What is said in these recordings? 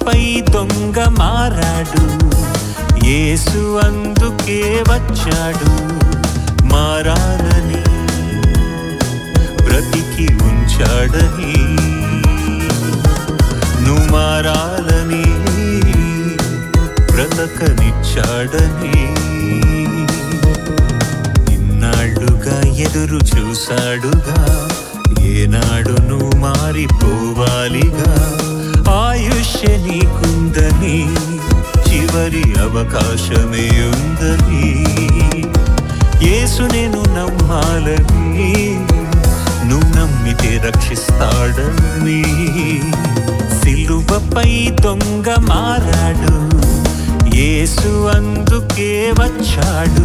సిలువపై దొంగ మారాడు యేసు అందుకే వచ్చాడు మారాలని బ్రతికి ఉంచాడని నువ్వు మారాలని బ్రతకనిచ్చాడని ఇన్నాళ్ళుగా ఎదురు చూశాడుగా ఏనాడు నువ్వు మారిపోవాలిగా ఆయుష్య నీకుందని చివరి అవకాశమే ఉందని యేసు నేను నమ్మాలని నువ్వు నమ్మితే రక్షిస్తాడని సిలువపై దొంగ మారాడు యేసు అందుకే వచ్చాడు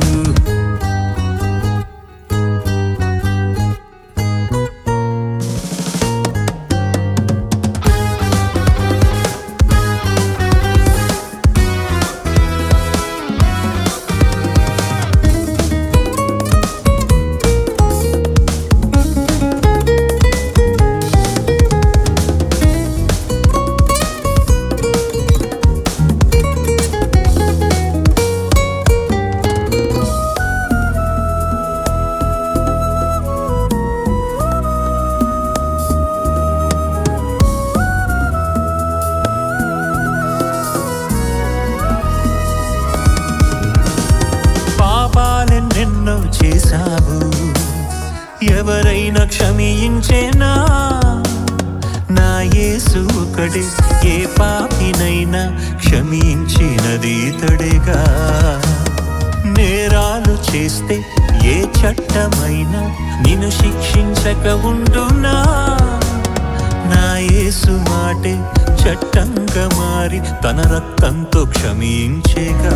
పాపాలెన్నెన్నో చేశావు ఎవరైనా క్షమించేనా నా యేసు ఒకడే ఏ పాపినైనా క్షమించినది ఇతడేగా నేరాలు చేస్తే ఏ చట్టమైనా నిన్ను శిక్షించక ఉండునా నా యేసు మాటే చట్టంగా మారి తన రక్తంతో క్షమించేగా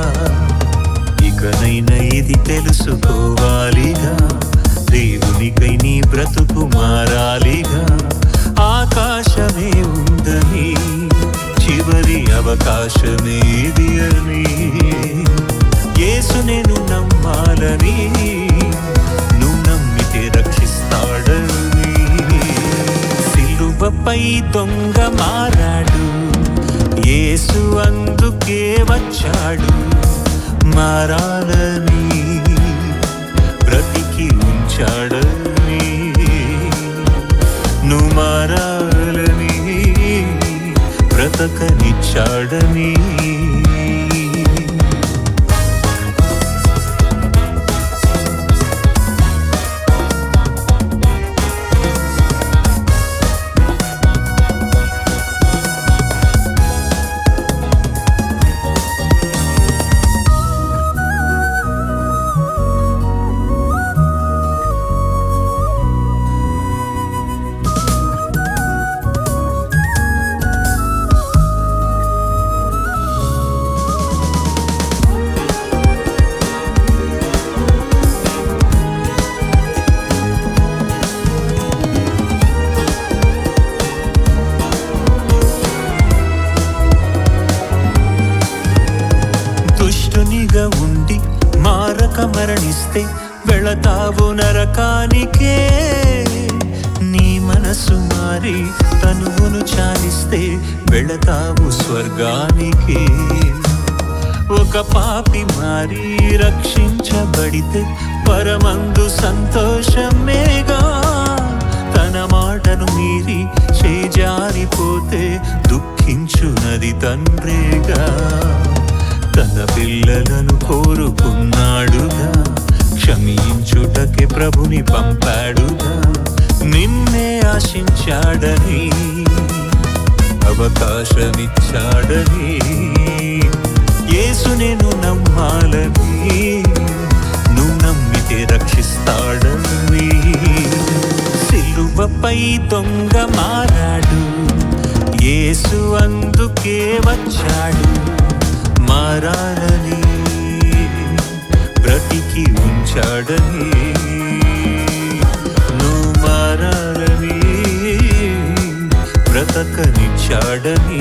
ఇకనైనా ఇది తెలుసుకోవాలిగా దేవునికై నీ బ్రతుకు మారాలిగా ఆకాశమే ఉందని చివరి అవకాశమేది అని యేసు నేను నమ్మాలని నువ్వు నమ్మితే రక్షిస్తాడని సిలువపై దొంగ మారాడు యేసు అందుకే వచ్చాడు మారాలని బ్రతికి ఉంచాడని నువ్వు మారాలని బ్రతకనిచ్చాడని దుష్టునిగా ఉండి మారక మరణిస్తే వెళతావు నరకానికే నీ మనసు మారి తనువును చాలిస్తే వెళతావు స్వర్గానికి ఒక పాపి మారి రక్షించబడితే పరమందు సంతోషమేగా తన మాటను మీరి చేజారిపోతే దుఃఖించునది తండ్రేగా తన పిల్లలను కోరుకున్నాడుగా క్షమించుటకే ప్రభుని పంపాడుగా నిన్నే ఆశించాడని అవకాశమిచ్చాడని యేసు నేను నమ్మాలని నువ్వు నమ్మితే రక్షిస్తాడని సిలువపై దొంగ మారాడు యేసు అందుకే వచ్చాడు మారాలని బ్రతికి ఉంచాడని నువ్వు మారాలని బ్రతకనిచ్చాడని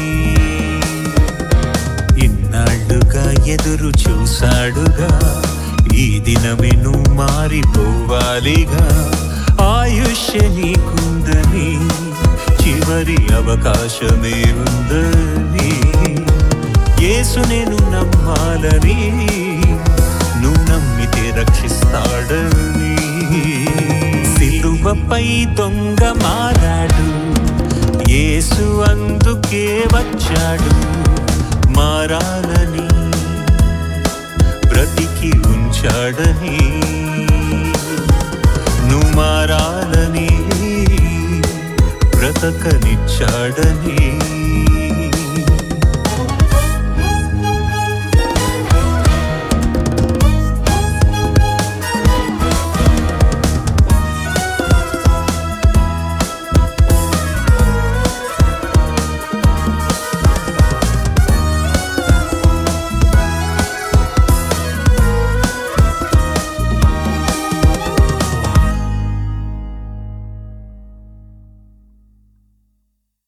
ఇన్నాళ్ళుగా ఎదురు చూశాడుగా ఈ దినమే నువ్వు మారిపోవాలిగా ఆయుష్య నీకుందని చివరి అవకాశమే ఉందని యేసు నేను నమ్మాలని నువ్వు నమ్మితే రక్షిస్తాడని సిలువపై దొంగ మారాడు యేసు అందుకే వచ్చాడు మారాలని బ్రతికి ఉంచాడని నువ్వు మారాలని బ్రతకనిచ్చాడని